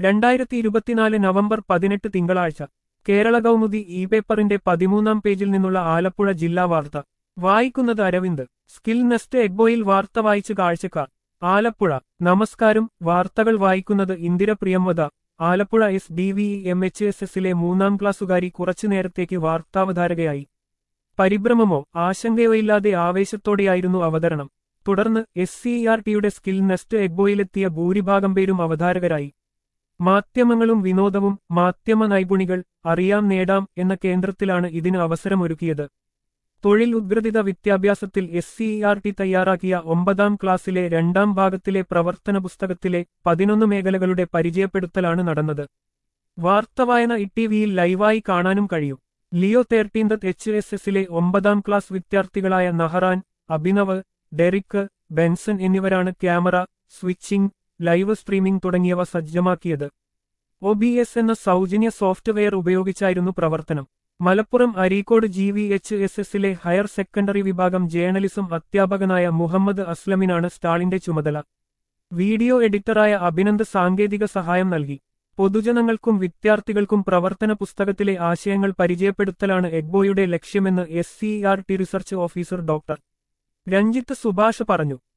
രണ്ടായിരത്തി ഇരുപത്തിനാല് നവംബർ പതിനെട്ട് തിങ്കളാഴ്ച കേരള കൗമുദി ഇ പേപ്പറിന്റെ പതിമൂന്നാം പേജിൽ നിന്നുള്ള ആലപ്പുഴ ജില്ലാ വാർത്ത വായിക്കുന്നത് അരവിന്ദ് സ്കിൽ നെസ്റ്റ് എഗ്ബോയിൽ വാർത്ത വായിച്ച് കാഴ്ചക്കാർ ആലപ്പുഴ നമസ്കാരം വാർത്തകൾ വായിക്കുന്നത് Indira Priyamvada Alappuzha S D V M H S എസിലെ മൂന്നാം ക്ലാസ്സുകാരി കുറച്ചു നേരത്തേക്ക് വാർത്താവതാരകയായി പരിഭ്രമമോ ആശങ്കയോ ഇല്ലാതെ ആവേശത്തോടെയായിരുന്നു അവതരണം തുടർന്ന് എസ് സി ആർ ടിയുടെ സ്കിൽ നെസ്റ്റ് എഗ്ബോയിലെത്തിയ ഭൂരിഭാഗം പേരും അവതാരകരായി മാധ്യമങ്ങളും വിനോദവും മാധ്യമ നൈപുണികൾ അറിയാം നേടാം എന്ന കേന്ദ്രത്തിലാണ് ഇതിന് അവസരമൊരുക്കിയത് തൊഴിൽ ഉദ്ഗ്രഥിത വിദ്യാഭ്യാസത്തിൽ എസ് സി ആർ ടി തയ്യാറാക്കിയ ഒമ്പതാം ക്ലാസ്സിലെ രണ്ടാം ഭാഗത്തിലെ പ്രവർത്തന പുസ്തകത്തിലെ പതിനൊന്ന് മേഖലകളുടെ പരിചയപ്പെടുത്തലാണ് നടന്നത് വാർത്തവായന ഇ ടി വിയിൽ ലൈവായി കാണാനും കഴിയും ലിയോ തേർട്ടീൻത് എച്ച് എസ് എസിലെ ഒമ്പതാം ക്ലാസ് വിദ്യാർത്ഥികളായ നഹറാൻ അഭിനവ് ഡെറിക്ക് ബെൻസൺ എന്നിവരാണ് ക്യാമറ സ്വിച്ചിംഗ് ലൈവ് സ്ട്രീമിംഗ് തുടങ്ങിയവ സജ്ജമാക്കിയത് ഒ ബി എസ് എന്ന സൗജന്യ സോഫ്റ്റ്വെയർ ഉപയോഗിച്ചായിരുന്നു പ്രവർത്തനം Malappuram Areekode G V H S എസിലെ ഹയർ സെക്കൻഡറി വിഭാഗം ജേർണലിസം അധ്യാപകനായ മുഹമ്മദ് അസ്ലമിനാണ് സ്റ്റാളിന്റെ ചുമതല വീഡിയോ എഡിറ്ററായ അഭിനന്ദ് സാങ്കേതിക സഹായം നൽകി പൊതുജനങ്ങൾക്കും വിദ്യാർത്ഥികൾക്കും പ്രവർത്തന പുസ്തകത്തിലെ ആശയങ്ങൾ പരിചയപ്പെടുത്തലാണ് എഗ്ബോയുടെ ലക്ഷ്യമെന്ന് S C R T research officer doctor Ranjith Subhash പറഞ്ഞു